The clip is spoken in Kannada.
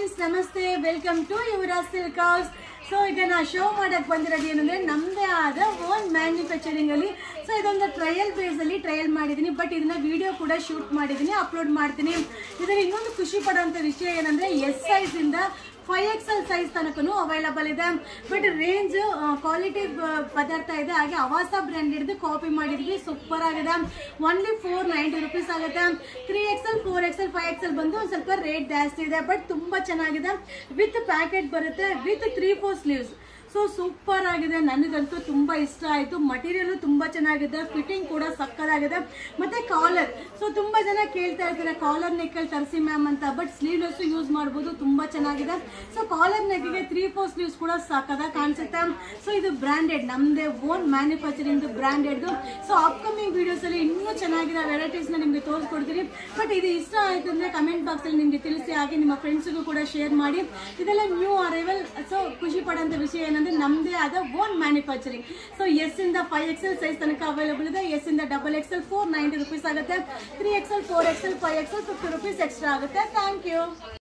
ಫ್ರೆಂಡ್ಸ್ ನಮಸ್ತೆ welcome to Yuvraj silk house so ಈಗ ನಾ ಶೋ ಮಾಡಕ್ ಬಂದಿರೋದು ಏನಂದ್ರೆ ನಮ್ಮದೇ ಆದ ಓನ್ ಮ್ಯಾನುಫ್ಯಾಕ್ಚರಿಂಗ್ ಅಲ್ಲಿ ಸೊ ಇದೊಂದು ಟ್ರಯಲ್ ಬೇಸ್ ಅಲ್ಲಿ ಟ್ರಯಲ್ ಮಾಡಿದ್ದೀನಿ ಬಟ್ ಇದನ್ನ ವಿಡಿಯೋ ಕೂಡ ಶೂಟ್ ಮಾಡಿದ್ದೀನಿ ಅಪ್ಲೋಡ್ ಮಾಡ್ತೀನಿ ಇದರಲ್ಲಿ ಇನ್ನೊಂದು ಖುಷಿ ಪಡುವಂತ ವಿಷಯ ಏನಂದ್ರೆ ಎಸ್ ಸೈಜ್ ಇಂದ ಫೈವ್ ಎಕ್ಸ್ ಎಲ್ ಸೈಜ್ ತನಕನೂ ಅವೈಲಬಲ್ ಇದೆ ಬಟ್ ರೇಂಜ್ ಕ್ವಾಲಿಟಿ ಪದಾರ್ಥ ಇದೆ ಹಾಗೆ ಅವಾಸ ಬ್ರ್ಯಾಂಡ್ ಹಿಡಿದು ಕಾಪಿ ಮಾಡಿದ್ವಿ ಸೂಪರ್ ಆಗಿದೆ ಒನ್ಲಿ ಫೋರ್ ನೈಂಟಿ ರುಪೀಸ್ ಆಗುತ್ತೆ three XL four XL five XL ಬಂದು ಒಂದು ಸ್ವಲ್ಪ ರೇಟ್ ಜಾಸ್ತಿ ಇದೆ ಬಟ್ ತುಂಬಾ ಚೆನ್ನಾಗಿದೆ ವಿತ್ ಪ್ಯಾಕೆಟ್ ಬರುತ್ತೆ with three four sleeves so super ಆಗಿದೆ ನನಗಂತೂ ತುಂಬಾ ಇಷ್ಟ ಆಯ್ತು ಮಟೀರಿಯಲ್ ತುಂಬಾ ಚೆನ್ನಾಗಿದೆ ಫಿಟ್ಟಿಂಗ್ ಕೂಡ ಸಕ್ಕದಾಗಿದೆ ಮತ್ತೆ ಕಾಲರ್ ಸೊ ತುಂಬಾ ಜನ ಕೇಳ್ತಾ ಇರ್ತಾರೆ ಕಾಲರ್ ನೆಕ್ಕಲ್ಲಿ ತರಿಸಿ ಮ್ಯಾಮ್ ಅಂತ ಬಟ್ ಸ್ಲೀವ್ಲೆಸ್ ಯೂಸ್ ಮಾಡ್ಬೋದು ತುಂಬಾ ಚೆನ್ನಾಗಿದೆ ಸೊ ಕಾಲರ್ ನೆಕ್ಗೆ ತ್ರೀ ಫೋರ್ ಸ್ಲೀವ್ಸ್ ಕೂಡ ಸಕ್ಕದಾಗಿ ಕಾಣಿಸುತ್ತೆ ಸೊ ಇದು ಬ್ರಾಂಡೆಡ್ ನಮ್ದೇ own manufacturing branded so upcoming videos ಅಲ್ಲಿ ಇನ್ನೂ ಚೆನ್ನಾಗಿರೋ ವೆರೈಟೀಸ್ ನ ನಿಮ್ಗೆ ತೋರಿಸ್ಕೊಡ್ತೀನಿ ಬಟ್ ಇದು ಇಷ್ಟ ಆಯ್ತು ಅಂದ್ರೆ ಕಮೆಂಟ್ ಬಾಕ್ಸ್ ಅಲ್ಲಿ ನಿಮ್ಗೆ ತಿಳಿಸಿ ಹಾಗೆ ನಿಮ್ಮ ಫ್ರೆಂಡ್ಸ್ಗೂ ಕೂಡ ಶೇರ್ ಮಾಡಿ ಇದೆಲ್ಲ ನ್ಯೂ ಅರೈವಲ್ ಸೊ ಖುಷಿ ಪಡೋಂಥ ವಿಷಯ ಏನಂದ್ರೆ ನಮ್ದೇ ಆದ ಓನ್ ಮ್ಯಾನುಫ್ಯಾಕ್ಚರಿಂಗ್ ಸೊ ಎಸ್ ಇಂದ ಫೈವ್ ಎಕ್ಸೆಲ್ ಸೈಜ್ ತನಕ ಅವೈಲೇಬಲ್ ಇದೆ ಎಸ್ ಇಂದ double XL four ninety rupees ಆಗುತ್ತೆ three XL four XL five XL fifty rupees extra ಆಗುತ್ತೆ ಥ್ಯಾಂಕ್ ಯು